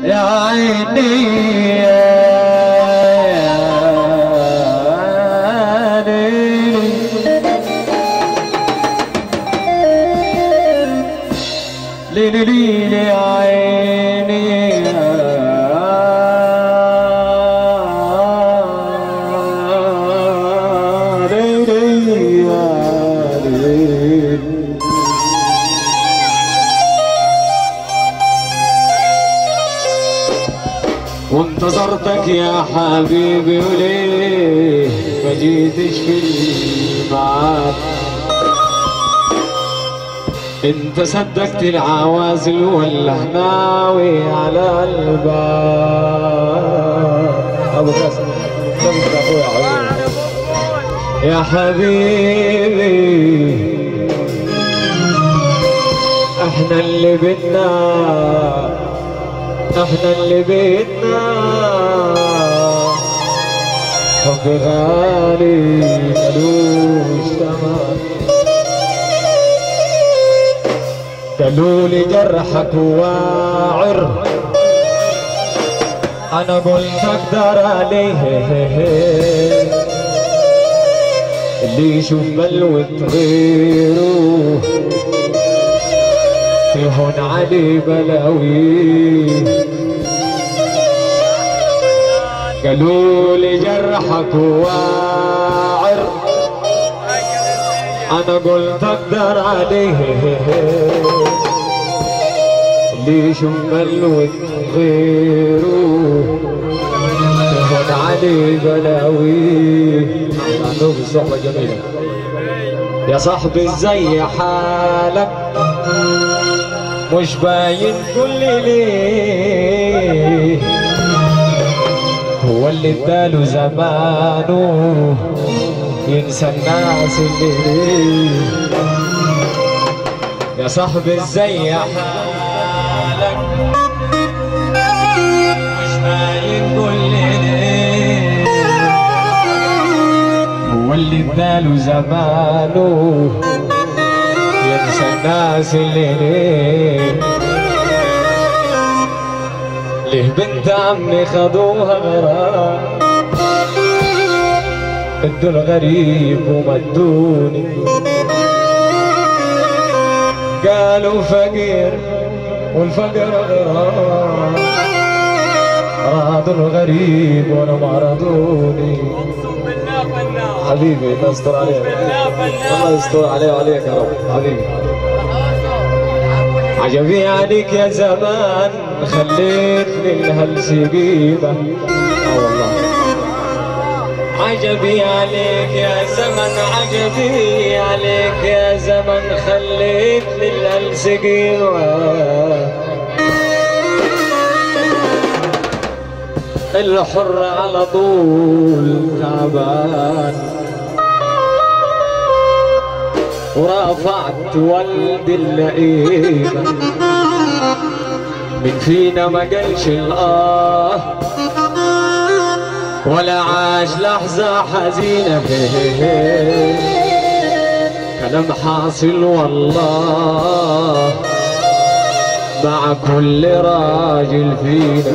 يا عيني يا ليلي ليلي ليلي يا عيني يا ليلي يا ليلي وانتظرتك يا حبيبي وليه ما جيتش في الميعاد انت صدقت العوازل ولا ناوي على الباب ابو قاسم صدق اخويا حبيبي يا حبيبي احنا اللي بدنا احنا اللي بيتنا حب غالي ملوش تمام قالوا لي جرحك واعر انا قلت اقدر عليه اللي يشوف بلوة غيره يهون علي بلاوي قالوا لي جرحك واعر انا قلت اقدر عليه اللي يشوف بلوة غيره يهون علي بلاوي عندهم الصحبة جميلة يا صاحبي ازاي حالك مش باين كل ليه هو اللي اداله زمانه ينسى الناس اللي ليه يا صاحبي ازاي حالك مش باين كل ليه هو اللي اداله زمانه ينسى الناس اللي ليه ليه بنت عمي خدوها غرام ادوا الغريب ومدوني قالوا فقير والفقر غرام رادوا الغريب وانا ما رادوني حبيبي الله يستر عليك الله يستر علي وعليك يا رب حبيبي عجبي عليك يا زمان خليتني الهلس قيمة اه والله عجبي عليك يا زمن عجبي عليك يا زمن خليتني الهلس قيمة الحر على طول تعبان ورفعت ولد اللئيمة من فينا ما قالش الآه ولا عاش لحظة حزينة كلام حاصل والله مع كل راجل فينا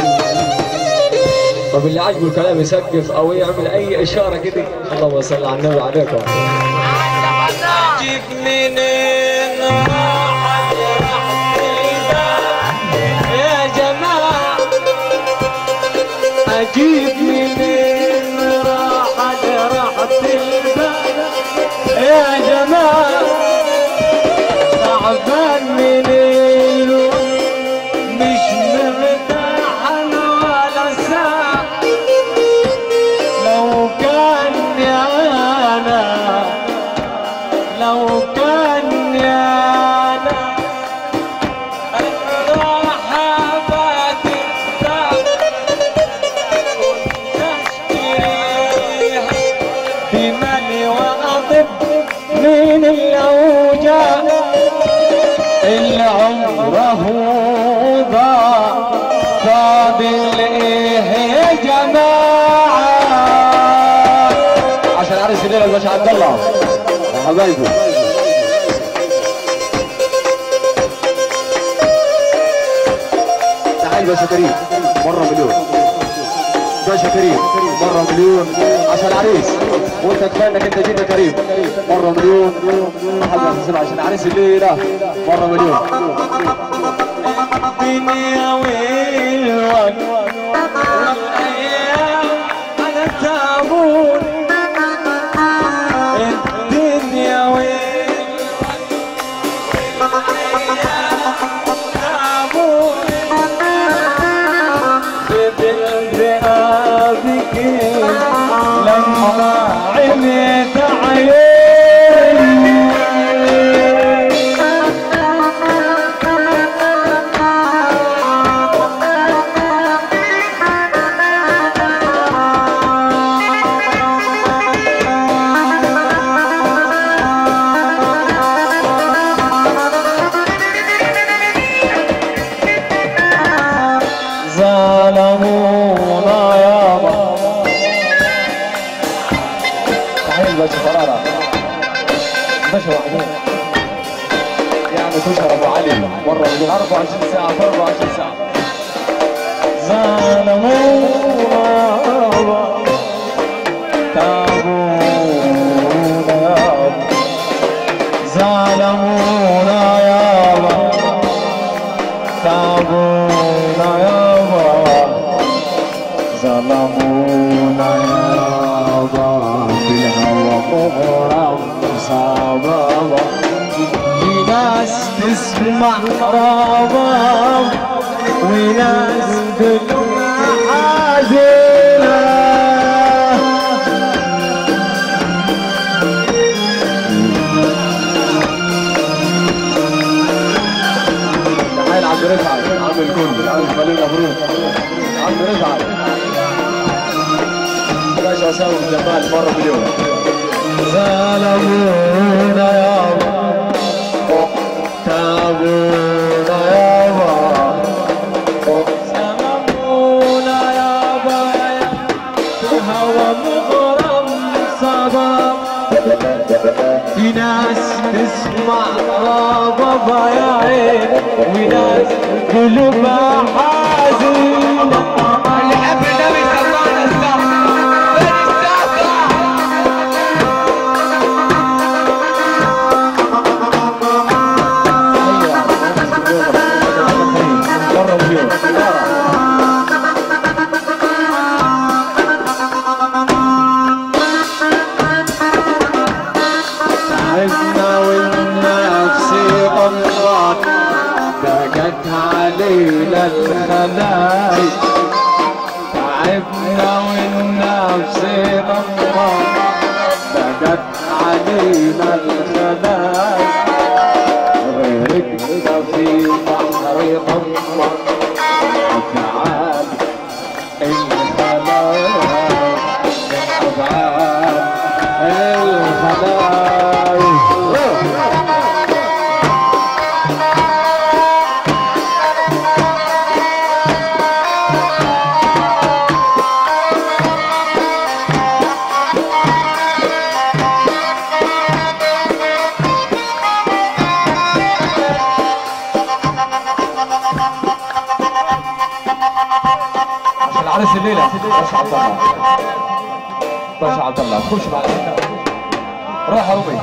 طب اللي عاجبه الكلام يسقف او يعمل اي اشاره كده اللهم صل على النبي عليكم جيب منين راحت راحت البال يا جماعه اجيب منين راحت راحت البال يا جماعه تعبان من اليوم مش مرتاح أنا ولا ساعه لو كان انا لو كان انا الراحة بتتعب وتشتريها في مالي واطب من الاوجاع اللي عمره ضاع فاضل ايه يا جماعه عشان عرس الليله الباشا عبد الله وحبايبه تحيه باشا كريم مره مليون باشا كريم مره مليون عشان العريس وانت كفايه انك انت جيت يا كريم مره مليون محمد حسين عشان عريس الليله مره مليون الدنيا والوقت والايام على تابون الدنيا والوقت والايام تابون بذئابك لما عميت عيني ظلمونا يابا تحيه باشا فرارة باشا محمود يعني تشهر ابو علي مره مليون 24 ساعه في 24 ساعه ظلمونا يابا تعبونا يابا ظلمونا يابا تعبونا يابا ظلمونا يابا في الهوى مغرم صبابا في ناس تسمع رباب وناس قلوبها حزينة تحيه لعبد رفعت عم الكل الف مليون مبروك عم رفعت باشا اسامه جمال مره مليون ظلمونا يابا تعبونا يابا ظلمونا يابا الهوى مغرم صباب في ناس تسمع ربابا يا عين وناس قلوبها حزينة اللي يحب النبي صلى الله عليه وسلم مره مليون تعبنا والنفس غمضان بقت علينا الخلايق تعبنا والنفس غمضان بقت علينا الخلايق غرقنا في بحر غمض أفعال الخلايق أفعال الخلايق عشان العريس الليله باشا عبد الله باشا عبد الله خش مع روح يا رومي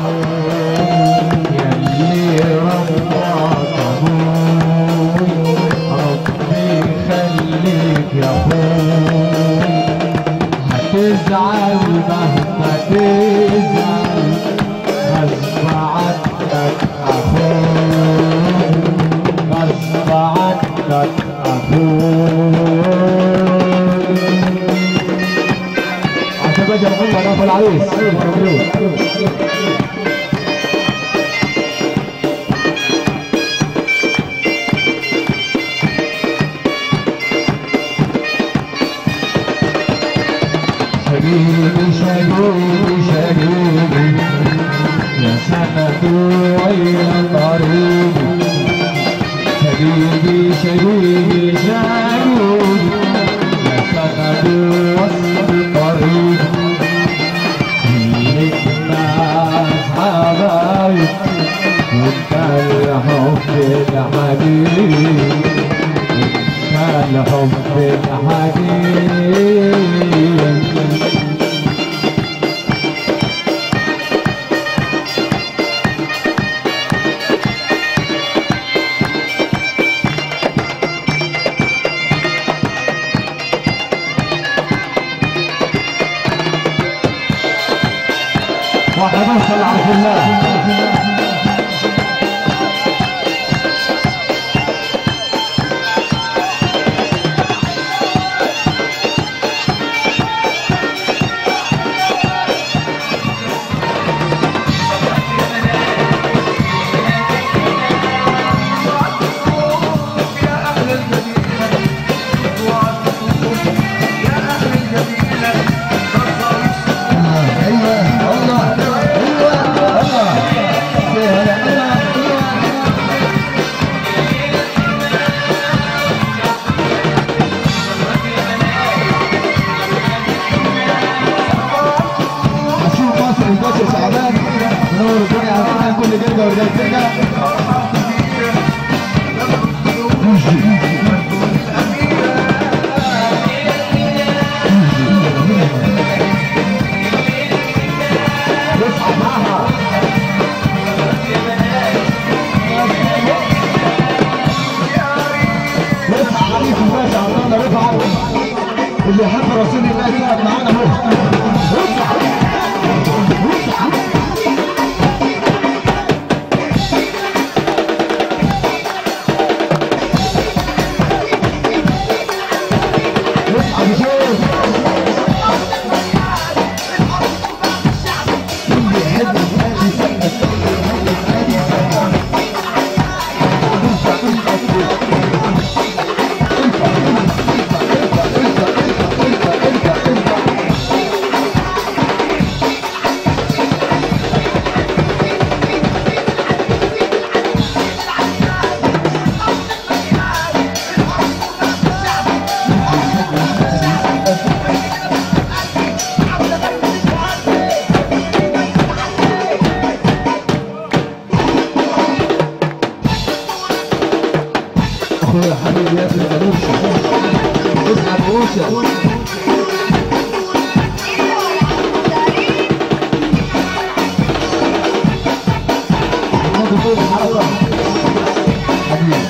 يلي ربك ابوي ربي يخليك يا اخوي هتزعل مهما تزعل غصب عنك اخوي غصب عنك اخوي عشان باجي اقول لك ابو العريس مبروك شبيبي شبيبي شبيبي يا سند ويا قريبي شبيبي شبيبي شبيبي يا سند وسط قريبي كل الناس حبايب وانت الحب الحبيب انت الحب الحقيقي وحنوصل عبد الله ايوه الله ايوه الله هشوف مصر الباشا شعبان منور الدنيا عندنا كل جلده ورجال يصحى معها يصحى عليك الباشا عبد الله رفعت اللي يحب رسول الله يقعد معانا اهو يصحى يصحى بشوف اخويا حبيبي يا ابن القروشه اسمع القروشه محمد فوق الحلقه حبيبي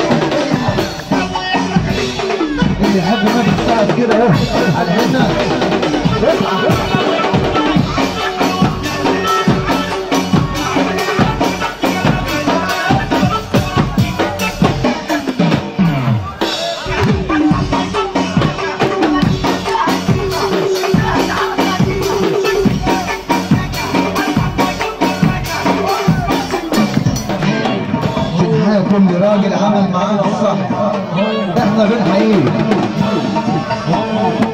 اللي يحب ما تتساعد كده اهو على هنا اصحى بنحيي كل راجل عمل معانا الصح احنا بنحييه